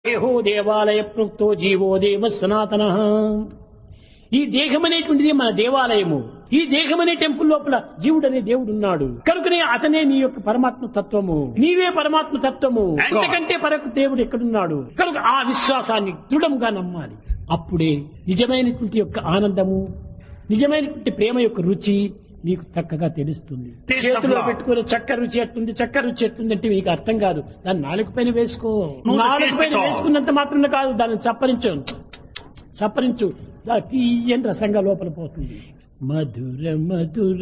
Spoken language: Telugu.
దేహో దేవాలయ ప్రోక్తో జీవో దేవ సనాతన ఈ దేహం అనేటువంటిది మన దేవాలయము ఈ దేహం అనే టెంపుల్ లోపల జీవుడు అనే దేవుడు ఉన్నాడు కనుకనే అతనే నీ యొక్క పరమాత్మ తత్వము నీవే పరమాత్మ తత్వము అంతకంటే పరకు దేవుడు ఎక్కడున్నాడు కనుక ఆ విశ్వాసాన్ని దృఢంగా నమ్మాలి అప్పుడే నిజమైనటువంటి యొక్క ఆనందము నిజమైనటువంటి ప్రేమ యొక్క రుచి మీకు చక్కగా తెలుస్తుంది Taste of చేతిలో love. పెట్టుకుని చక్కెర రుచి ఎట్టుంది చక్కెర రుచి ఎట్టుంది అంటే మీకు అర్థం కాదు దాన్ని నాలుగు పైన వేసుకో No, నాలుగు taste పైన it all. వేసుకున్నంత మాత్రమే కాదు దాన్ని చప్పరించు చప్పరించు దా- తీయని రసంగా లోపల పోతుంది మధుర మధుర